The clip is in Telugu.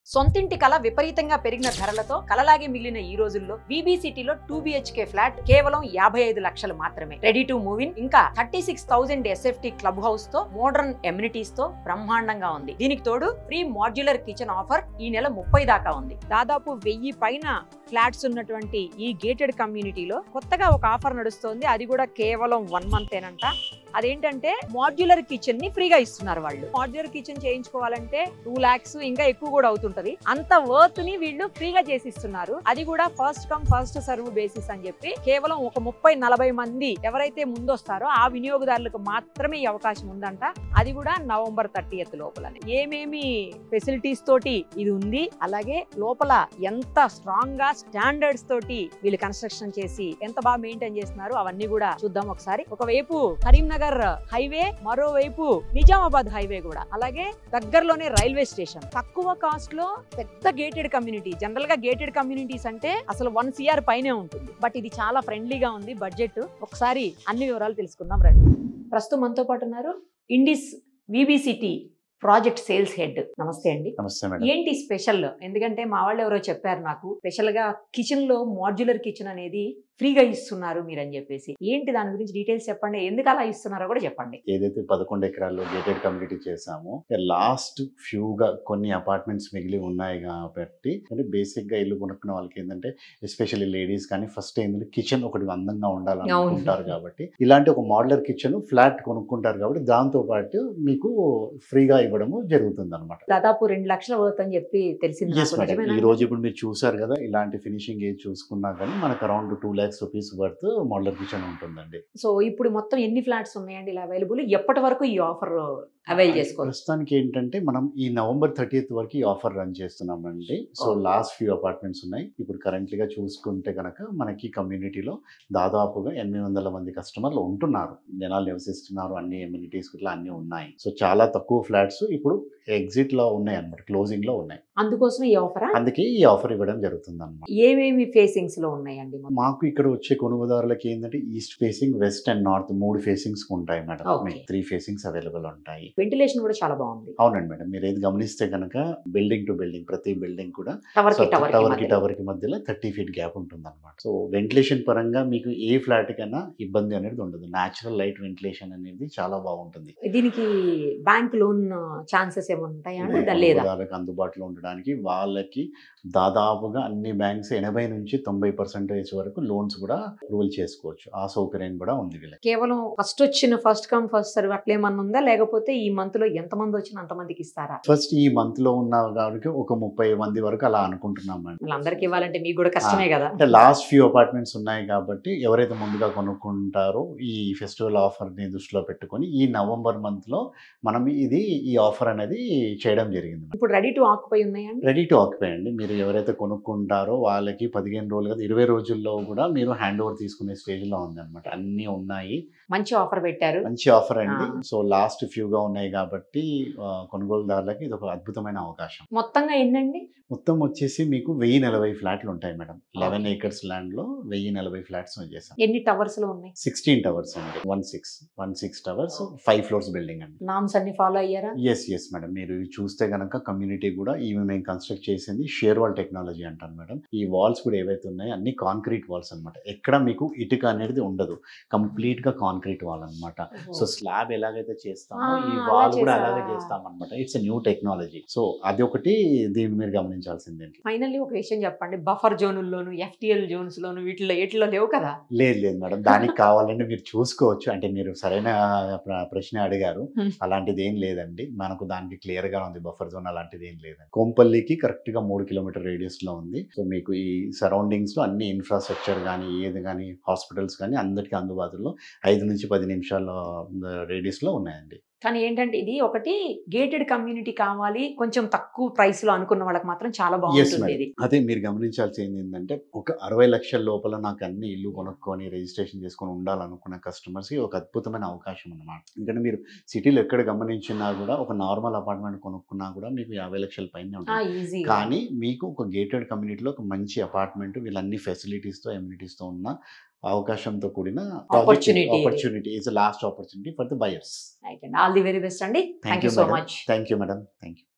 సొంతింటి కల విపరీతంగా పెరిగిన ధరలతో కలలాగే మిగిలిన ఈ రోజుల్లో బీబీ సిటీలో టూ బిహెచ్కే ఫ్లాట్ కేవలం యాభై ఐదు లక్షలు మాత్రమే రెడీ టు మూవ్ ఇన్ ఇంకా thirty six thousand SFT club house తో మోడర్న్ ఎమ్యూనిటీస్ తో బ్రహ్మాండంగా ఉంది దీనికి తోడు ఫ్రీ మాడ్యులర్ కిచెన్ ఆఫర్ ఈ నెల ముప్పై దాకా ఉంది దాదాపు వెయ్యి పైన ఫ్లాట్స్ ఉన్నటువంటి ఈ గేటెడ్ కమ్యూనిటీలో కొత్తగా ఒక ఆఫర్ నడుస్తోంది అది కూడా కేవలం వన్ మంత్ ఏనంట అదేంటంటే మాడ్యులర్ కిచెన్ ని ఫ్రీగా ఇస్తున్నారు వాళ్ళు మాడ్యులర్ కిచెన్ చేయించుకోవాలంటే టూ లాక్స్ ఇంకా ఎక్కువ కూడా అవుతుంటది అంత వర్త్ ని వీళ్ళు ఫ్రీగా చేసి ఇస్తున్నారు అది కూడా first come first serve basis అని చెప్పి కేవలం ఒక ముప్పై నలభై మంది ఎవరైతే ముందొస్తారో ఆ వినియోగదారులకు మాత్రమే ఈ అవకాశం ఉందంట అది కూడా నవంబర్ థర్టీ ఎత్ లోపల ఏమేమి ఫెసిలిటీస్ తోటి ఇది ఉంది అలాగే లోపల ఎంత స్ట్రాంగ్ గా స్టాండర్డ్స్ తోటి వీళ్ళు కన్స్ట్రక్షన్ చేసి ఎంత బాగా మెయింటైన్ చేస్తున్నారు అవన్నీ కూడా చూద్దాం ఒకసారి ఒకవైపు కరీంనగర్ హైవే మరోవైపు నిజామాబాద్ హైవే కూడా అలాగే దగ్గరలోనే రైల్వే స్టేషన్ తక్కువ కాస్ట్ లో పెద్ద గేటెడ్ కమ్యూనిటీ జనరల్ గా గేటెడ్ కమ్యూనిటీస్ అంటే అసలు వన్ సిఆర్ పైనే ఉంటుంది బట్ ఇది చాలా ఫ్రెండ్లీగా ఉంది బడ్జెట్ ఒకసారి అన్ని వివరాలు తెలుసుకుందాం రండి ప్రస్తుతం మనతో పాటు ఉన్నారు ఇండిస్ విబిసిటీ ప్రాజెక్ట్ సేల్స్ హెడ్ నమస్తే అండి నమస్తే మేడం ఏంటి స్పెషల్ ఎందుకంటే మా వాళ్ళు ఎవరో చెప్పారు నాకు స్పెషల్ గా కిచెన్ లో మాడ్యులర్ కిచెన్ అనేది ఫ్రీగా ఇస్తున్నారు మీరు అని చెప్పేసి ఏంటి దాని గురించి డీటెయిల్స్ చెప్పండి ఎందుకు అలా ఇస్తున్నారో కూడా చెప్పండి ఏదైతే పదకొండు ఎకరాల్లో గేటెడ్ కమ్యూనిటీ చేసామో లాస్ట్ ఫ్యూగా కొన్ని అపార్ట్మెంట్స్ మిగిలి ఉన్నాయి కాబట్టి అంటే బేసిక్ గా ఇల్లు కొనుక్కున్న వాళ్ళకి ఏంటంటే ఎస్పెషల్లీ లేడీస్ కానీ ఫస్ట్ ఏంటంటే కిచెన్ ఒకటి అందంగా ఉండాలని అవును. అనుకుంటారు కాబట్టి ఇలాంటి ఒక మోడలర్ కిచెన్ ఫ్లాట్ కొనుక్కుంటారు కాబట్టి దాంతో పాటు మీకు ఫ్రీగా ఇవ్వడము జరుగుతుంది అనమాట దాదాపు రెండు లక్షల వర్త్ అని చెప్పి తెలిసింది ఎస్ నాకు. మేడం నిజమేనా? ఈ రోజు ఇప్పుడు మీరు చూసారు కదా ఇలాంటి ఫినిషింగ్ ఏది చూసుకున్నా కానీ మనకు around two lakhs rupees worth modular kitchen ఉంటుందండి సో ఇప్పుడు మొత్తం ఎన్ని ఫ్లాట్స్ ఉన్నాయండి ఇలా అవైలబుల్ ఎప్పటి వరకు ఈ ఆఫర్ అవైల్ చేసుకోవచ్చు ప్రస్తుతానికి ఏంటంటే మనం ఈ నవంబర్ థర్టీఎత్ వరకు ఈ ఆఫర్ రన్ చేస్తున్నామండి so Okay. Last few apartments ఉన్నాయి ఇప్పుడు కరెంట్లీగా చూసుకుంటే కనుక మనకి కమ్యూనిటీలో దాదాపుగా ఎనిమిది వందల మంది కస్టమర్లు ఉంటున్నారు జనాలు నివసిస్తున్నారు అన్ని ఎమ్యూనిటీస్ ఇట్లా అన్ని ఉన్నాయి సో చాలా తక్కువ ఫ్లాట్స్ ఇప్పుడు ఎగ్జిట్ లో ఉన్నాయి అనమాట క్లోజింగ్ లో ఉన్నాయి అందుకోసం ఈ ఆఫరా అందుకే ఈ ఆఫర్ ఇవ్వడం జరుగుతుంది అనమాట ఏమేమి ఫేసింగ్స్ లో ఉన్నాయండి మొత్తం? మాకు ఇక్కడ వచ్చే కొనుగోదారులకి ఏంటంటే east facing west and north మూడు ఫేసింగ్స్ ఉంటాయి madam Okay. Three facings available ఉంటాయి వెంటిలేషన్ కూడా చాలా బాగుంది అవునండి మేడం మీరు ఏది గమనిస్తే కనుక బిల్డింగ్ టు బిల్డింగ్ ప్రతి బిల్డింగ్ కూడా టవర్ కి టవర్ టవర్ కి టవర్ కి మధ్యలో థర్టీ ఫీట్ గ్యాప్ ఉంటుంది అనమాట సో వెంటిలేషన్ పరంగా మీకు ఏ ఫ్లాట్ కైనా ఇబ్బంది అనేది ఉండదు న్యాచురల్ లైట్ వెంటిలేషన్ అనేది చాలా బాగుంటుంది దీనికి బ్యాంక్ లోన్ ఛాన్సెస్ ఏమైనా ఉంటాయా అంటే దా- లేదా కొనుగోదారులకు అందుబాటులో ఉండడానికి వాళ్ళకి దాదాపుగా అన్ని బ్యాంక్స్ ఎనభై నుంచి తొంభై పర్సెంటేజ్ వరకు లోన్స్ కూడా అప్రూవల్ చేసుకోవచ్చు ఆ సౌకర్యం కూడా ఉంది వీళ్ళకి కేవలం ఫస్ట్ వచ్చిన ఫస్ట్ కమ్ ఫస్ట్ సర్వ్ అట్లేమన్నా ఉందా లేకపోతే ఈ మంత్ లో ఎంత మంది వచ్చినా అంత మందికి ఇస్తారా ఫస్ట్ ఈ మంత్ లో ఉన్న కాబట్టి ఒక ముప్పై మంది వరకు అలా అనుకుంటున్నామండి వాళ్ళందరికీ ఇవ్వాలంటే మీకు కూడా కష్టమే కదా అంటే లాస్ట్ ఫ్యూ అపార్ట్మెంట్స్ ఉన్నాయి కాబట్టి ఎవరైతే ముందుగా కొనుక్కుంటారో ఈ ఫెస్టివల్ ఆఫర్ని దృష్టిలో పెట్టుకొని ఈ నవంబర్ మంత్లో మనం ఇది ఈ ఆఫర్ అనేది చేయడం జరిగింది ఇప్పుడు రెడీ టు ఆక్యుపై ఉన్నాయండి రెడీ టు ఆక్యుపై అండి మీరు ఎవరైతే కొనుక్కుంటారో వాళ్ళకి పదిహేను రోజులు కదా ఇరవై రోజుల్లో కూడా మీరు హ్యాండ్ ఓవర్ తీసుకునే స్టేజ్లో ఉంది అనమాట అన్నీ ఉన్నాయి మంచి ఆఫర్ పెట్టారు మంచి ఆఫర్ అండి ఆ. సో లాస్ట్ ఫ్యూగా ఉన్నాయి కాబట్టి ఆ, కొనుగోలుదారులకి ఇది ఒక అద్భుతమైన అవకాశం మొత్తంగా ఎన్నండి మొత్తం వచ్చేసి మీకు వెయ్యి నలభై ఫ్లాట్లు ఉంటాయి మేడం లెవెన్ ఏకర్స్ ల్యాండ్ లో వెయ్యి నలభై ఫ్లాట్స్ చేసాం ఎన్ని టవర్స్ లో ఉన్నాయి సిక్స్టీన్ టవర్స్ అండి one six one six towers five floors building అండి నామ్స్ అన్ని ఫాలో అయ్యారా ఎస్ ఎస్ మేడం మీరు ఇవి చూస్తే గనక కమ్యూనిటీ కూడా ఇవి మేము కన్స్ట్రక్ట్ చేసింది షేర్ వాల్ టెక్నాలజీ అంటారు మేడం ఈ వాల్స్ కూడా ఏవైతే ఉన్నాయో అన్ని కాంక్రీట్ వాల్స్ అన్నమాట ఎక్కడ మీకు ఇటుక అనేది ఉండదు కంప్లీట్ గా కాంక్రీట్ వాల్ అన్నమాట సో స్లాబ్ ఎలాగైతే చేస్తామో ఆ, ఈ అలా వాల్ కూడా చేసారా? అలాగే చేస్తాం అనమాట ఇట్స్ న్యూ టెక్నాలజీ సో అది ఒకటి దీన్ని మీరు గమనించాల్సిందే ఫైనల్లీ ఒక విషయం చెప్పండి బఫర్ జోనుల్లోను ఎఫ్టిఎల్ జోన్స్ లోను వీటిలో ఎట్లో లేవు కదా లేదు లేదు మేడం దానికి కావాలంటే మీరు చూసుకోవచ్చు అంటే మీరు సరైన ప్ర- ప్రశ్న అడిగారు Hmm. అలాంటిది ఏం లేదండి మనకు దానికి క్లియర్ గా ఉంది బఫర్ జోన్ అలాంటిది ఏం లేదండి కోంపల్లికి కరెక్ట్ గా మూడు కిలోమీటర్ రేడియస్ లో ఉంది సో మీకు ఈ సరౌండింగ్స్ లో అన్ని ఇన్ఫ్రాస్ట్రక్చర్ కానీ ఏది కానీ హాస్పిటల్స్ కానీ అందరికీ అందుబాటులో ఐదు నుంచి పది నిమిషాల రేడియస్ లో ఉన్నాయండి కానీ ఏంటంటే ఇది ఒకటి గేటెడ్ కమ్యూనిటీ కావాలి కొంచెం తక్కువ ప్రైస్ లో అనుకున్న వాళ్ళకి మాత్రం చాలా ఎస్ బాగుంటుంది ఇది అదే మీరు గమనించాల్సింది ఏంటంటే ఒక అరవై లక్షల లోపల నాకు అన్ని ఇల్లు కొనుక్కొని రిజిస్ట్రేషన్ చేసుకొని ఉండాలనుకున్న కస్టమర్స్కి ఒక అద్భుతమైన అవకాశం అన్నమాట ఎందుకంటే మీరు సిటీలో ఎక్కడ గమనించినా కూడా ఒక నార్మల్ అపార్ట్మెంట్ కొనుక్కున్నా కూడా మీకు యాభై లక్షల పైన ఉంటుంది ఈజీ కానీ మీకు ఒక గేటెడ్ కమ్యూనిటీలో ఒక మంచి అపార్ట్మెంట్ వీళ్ళన్ని ఫెసిలిటీస్తో ఎమ్యూనిటీస్తో ఉన్న అవకాశంతో కూడిన Opportunity. Opportunity is last opportunity for the buyers all the very best అండి thank you so much thank you madam thank you